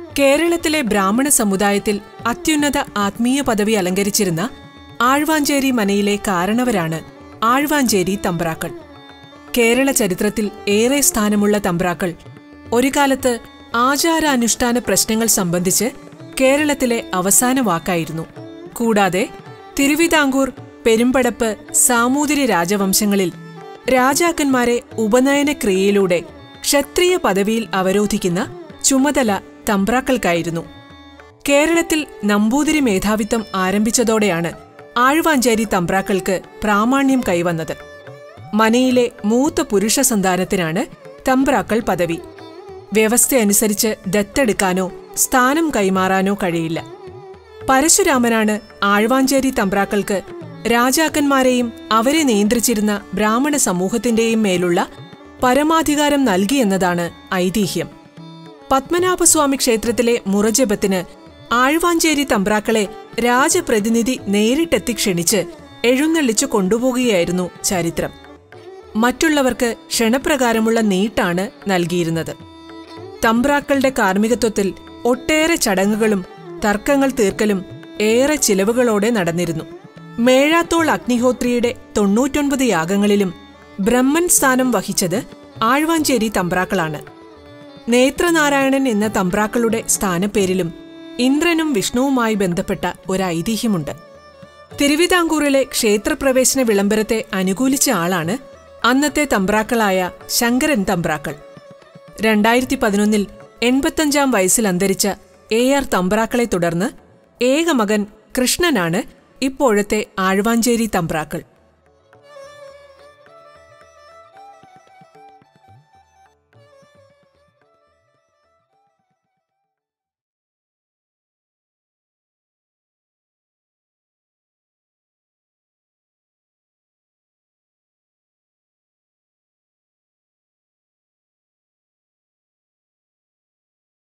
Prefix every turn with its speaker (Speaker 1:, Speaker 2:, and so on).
Speaker 1: കേരളത്തിലെ ബ്രാഹ്മണ സമുദായത്തിൽ അത്യുന്നത ആത്മീയ പദവി അലങ്കരിച്ചിരുന്ന ആഴ്വാഞ്ചേരി മനയിലെ കാരണവരാണ് ആഴ്വാഞ്ചേരി തമ്പ്രാക്കൾ കേരള ചരിത്രത്തിൽ ഏറെ സ്ഥാനമുള്ള തമ്പ്രാക്കൾ ഒരു കാലത്ത് ആചാരാനുഷ്ഠാന പ്രശ്നങ്ങൾ സംബന്ധിച്ച് കേരളത്തിലെ അവസാന വാക്കായിരുന്നു കൂടാതെ തിരുവിതാംകൂർ പെരുമ്പടപ്പ് സാമൂതിരി രാജവംശങ്ങളിൽ രാജാക്കന്മാരെ ഉപനയന ക്രിയയിലൂടെ ക്ഷത്രിയ പദവിയിൽ അവരോധിക്കുന്ന ചുമതല തമ്പ്രാക്കൾക്കായിരുന്നു കേരളത്തിൽ നമ്പൂതിരി മേധാവിത്വം ആരംഭിച്ചതോടെയാണ് ആഴ്വാഞ്ചേരി തമ്പ്രാക്കൾക്ക് പ്രാമാണ്യം കൈവന്നത് മനയിലെ മൂത്ത പുരുഷ സന്താനത്തിനാണ് തമ്പ്രാക്കൾ പദവി വ്യവസ്ഥയനുസരിച്ച് ദത്തെടുക്കാനോ സ്ഥാനം കൈമാറാനോ കഴിയില്ല പരശുരാമനാണ് ആഴ്വാഞ്ചേരി തമ്പ്രാക്കൾക്ക് രാജാക്കന്മാരെയും അവരെ നിയന്ത്രിച്ചിരുന്ന ബ്രാഹ്മണ സമൂഹത്തിന്റെയും മേലുള്ള പരമാധികാരം നൽകിയെന്നതാണ് ഐതിഹ്യം പത്മനാഭസ്വാമി ക്ഷേത്രത്തിലെ മുറജപത്തിന് ആഴ്വാഞ്ചേരി തമ്പ്രാക്കളെ രാജപ്രതിനിധി നേരിട്ടെത്തി ക്ഷണിച്ച് എഴുന്നള്ളിച്ചു കൊണ്ടുപോകുകയായിരുന്നു ചരിത്രം മറ്റുള്ളവർക്ക് ക്ഷണപ്രകാരമുള്ള നീട്ടാണ് നൽകിയിരുന്നത് തമ്പ്രാക്കളുടെ കാർമ്മികത്വത്തിൽ ഒട്ടേറെ ചടങ്ങുകളും തർക്കങ്ങൾ തീർക്കലും ഏറെ ചിലവുകളോടെ നടന്നിരുന്നു മേഴാത്തോൾ അഗ്നിഹോത്രിയുടെ തൊണ്ണൂറ്റൊൻപത് യാഗങ്ങളിലും ബ്രഹ്മൻ സ്ഥാനം വഹിച്ചത് ആഴ്വാഞ്ചേരി തമ്പ്രാക്കളാണ് നേത്രനാരായണൻ എന്ന തമ്പ്രാക്കളുടെ സ്ഥാനപ്പേരിലും ഇന്ദ്രനും വിഷ്ണുവുമായി ബന്ധപ്പെട്ട ഒരു ഐതിഹ്യമുണ്ട് തിരുവിതാംകൂറിലെ ക്ഷേത്രപ്രവേശന വിളംബരത്തെ അനുകൂലിച്ച ആളാണ് അന്നത്തെ തമ്പ്രാക്കളായ ശങ്കരൻ തമ്പ്രാക്കൾ രണ്ടായിരത്തി പതിനൊന്നിൽ എൺപത്തഞ്ചാം വയസ്സിൽ അന്തരിച്ച എ ആർ തമ്പ്രാക്കളെ തുടർന്ന് ഏക മകൻ കൃഷ്ണനാണ് ഇപ്പോഴത്തെ ആഴ്വാഞ്ചേരി തമ്പ്രാക്കൾ